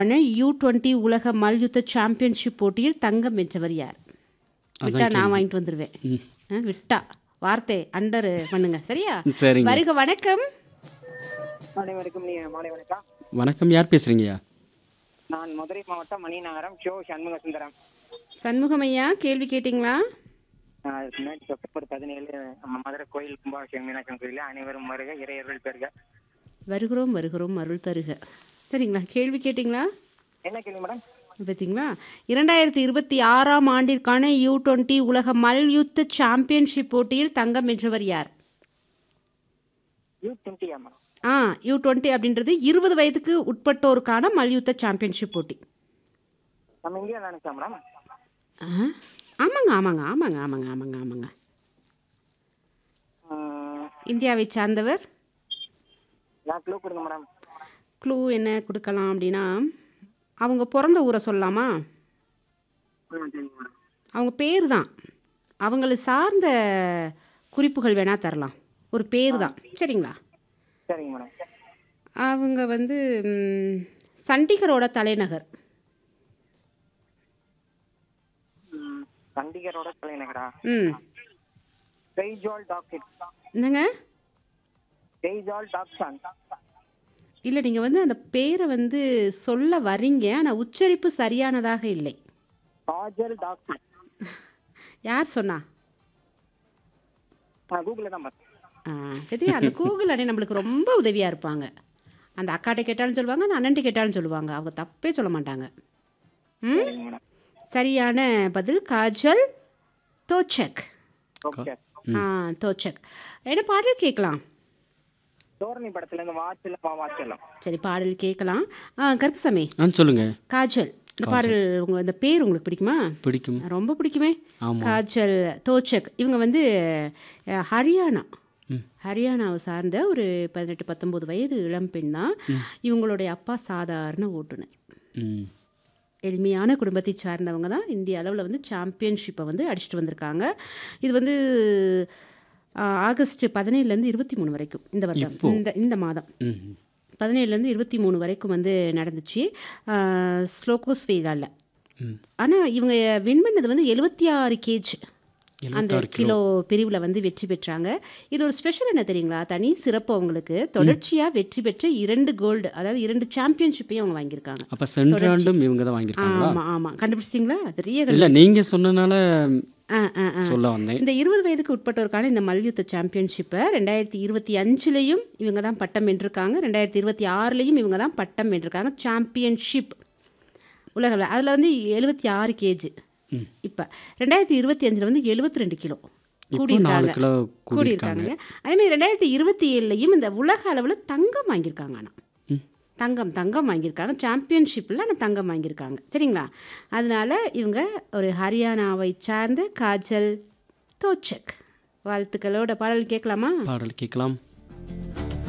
You twenty உலக மல்யுத்த championship போட்டியில் தங்கம் வென்றவர் யார் விட்டா நான் வாங்கிட்டு வந்துடுவேன் ஆ, விட்டா வார்த்தை அண்டர் பண்ணுங்க சரியா சரிங்க வருக வணக்கம் அனைவருக்கும் நீ மாலை வணக்கம் வணக்கம் யார் பேசுறீங்கய்யா நான் மதுரை மாவட்டம் மணிநகரம் ஷோ சண்முக சுந்தரம் சண்முகம் ஐயா கேள்வி கேட்டிங்களா ஆஹ் அதுக்கு முன்னாடி செப்டம்பர் பதினேழு நம்ம மதுரை கோயில் கும்பாபிஷேகம் மீனாட்சி கோயிலில் அனைவரும் வருக இறையர்கள் பெறுக வருகிறோம் வருகிறோம் அருள் தருக சரிங்களா கேள்வி கேட்டிங்களா என்ன கேள்வி மேடம் பார்த்தீங்களா இரண்டாயிரத்தி இருபத்தி ஆறாம் ஆண்டிற்கான யூ டுவெண்ட்டி உலக மல்யுத்த சாம்பியன்ஷிப் போட்டியில் தங்கம் வென்றவர் யார் யூ டுவெண்ட்டியா மேடம் ஆ யூ டுவெண்ட்டி அப்படின்றது இருபது வயதுக்கு உட்பட்டோருக்கான மல்யுத்த சாம்பியன்ஷிப் போட்டி நம்ம இந்தியா நினைச்சா மேடம் ஆ, ஆமாங்க ஆமாங்க ஆமாங்க ஆமாங்க ஆமாங்க ஆமாங்க ஆஹ் இந்தியாவை சார்ந்தவர் நான் க்ளூ கொடுங்க மேடம் க்ளூ என்ன கொடுக்கலாம் அப்படின்னா அவங்க பிறந்த ஊரை சொல்லலாமா ம் சரிங்க மேடம் அவங்க பேர் தான் அவங்கள சார்ந்த குறிப்புகள் வேணால் தரலாம் ஒரு பேர் தான் சரிங்களா சரிங்க மேடம் அவங்க வந்து ம், சண்டிகரோட தலைநகர் ம், சண்டிகரோட தலைநகரா ம் பெய்ஜால் டாக்ஸிட் என்னங்க பெய்ஜால் டாக்ஸான் இல்லை நீங்கள் வந்து அந்த பேரை வந்து சொல்ல வரீங்க ஆனால் உச்சரிப்பு சரியானதாக இல்லை காஜல் டாக்ஸிட் யார் சொன்னா நான் கூகுளில் தான் பார்த்தேன் ஆ, சரியா அந்த கூகுள் அண்ணே நம்மளுக்கு ரொம்ப உதவியாக இருப்பாங்க அந்த அக்காட்ட கேட்டாலும் சொல்லுவாங்க அந்த அண்ணன்ட்ட கேட்டாலும் சொல்லுவாங்க அவங்க தப்பே சொல்ல மாட்டாங்க ம் சரிங்க மேடம் சரியான பதில் காஜல் தோச்சக் ஓகே ஆ தோச்சக் என்ன பாடல் கேட்கலாம் தோரணி படத்துல இருந்து வாட்சில் வா வாட்சலாம் சரி பாடல் கேட்கலாம் ஆ கருப்புசாமி ஆ சொல்லுங்க காஜல் இந்த பாடல் உங்க இந்த பேர் உங்களுக்கு பிடிக்குமா பிடிக்கும் ரொம்ப பிடிக்குமே ஆமாம் காஜல் தோச்சக் இவங்க வந்து அஹ், ஹரியானா ஹரியானாவை சார்ந்த ஒரு பதினெட்டு பத்தொம்போது வயது இளம்பெண் தான் இவங்களுடைய அப்பா சாதாரண ஓட்டுநர் ம் எளிமையான குடும்பத்தை சார்ந்தவங்க தான் இந்திய அளவில் வந்து சாம்பியன்ஷிப்பை வந்து அடிச்சுட்டு வந்திருக்காங்க இது வந்து ஆஹ், ஆகஸ்ட் பதினேழுலேருந்து இருபத்தி மூணு வரைக்கும் இந்த வருடம் இந்த இந்த மாதம் ம் பதினேழுலேருந்து இருபத்தி மூணு வரைக்கும் வந்து நடந்துச்சு ஸ்லோகோஸ்வேலாவில் ம் ஆனால் இவங்க வின் பண்ணது வந்து எழுபத்தி ஆறு கேஜ் அந்த 76 கிலோ பிரிவில் வந்து வெற்றி பெற்றாங்க இது ஒரு ஸ்பெஷல் என்ன தெரியுங்களா தனி சிறப்பு அவங்களுக்கு தொடர்ச்சியாக வெற்றி பெற்ற இரண்டு கோல்டு அதாவது இரண்டு சாம்பியன்ஷிப்பையும் அவங்க வாங்கியிருக்காங்க அப்போ சென்ற ஆண்டும் இவங்க தான் வாங்கியிருக்காங்களா ஆமாம் ஆமாம் கண்டுபிடிச்சிட்டிங்களா பெரிய கண்டு- இல்லை நீங்கள் சொன்னனால ஆ ஆ ஆ சொல்ல வந்தேன் இந்த இருபது வயதுக்கு உட்பட்டோருக்கான இந்த மல்யுத்த சாம்பியன்ஷிப்பை ரெண்டாயிரத்தி இருபத்தி அஞ்சுலேயும் இவங்க தான் பட்டம் வென்றிருக்காங்க ரெண்டாயிரத்தி இருபத்தி ஆறுலேயும் இவங்க தான் பட்டம் வென்றிருக்காங்க சாம்பியன்ஷிப் உலகில் அதில் வந்து எழுபத்தி ஆறு கேஜி இப்போ ரெண்டாயிரத்தி இருபத்தி அஞ்சில் வந்து எழுபத்தி ரெண்டு கிலோ இப்போ நாலு கூடியிருக்காங்க கிலோ கூடியிருக்காங்க கூடியிருக்காங்க அதேமாதிரி ரெண்டாயிரத்தி இருபத்தி ஏழுலையும் இந்த உலக அளவில் தங்கம் வாங்கியிருக்காங்க ஆனால் ம். தங்கம் தங்கம் வாங்கியிருக்காங்க சாம்பியன்ஷிப்பில் ஆனால் தங்கம் வாங்கியிருக்காங்க சரிங்களா அதனால இவங்க ஒரு ஹரியானாவை சார்ந்த காஜல் தோச்சக் வாழ்த்துக்களோட பாடல் கேட்கலாமா பாடல் கேட்கலாம்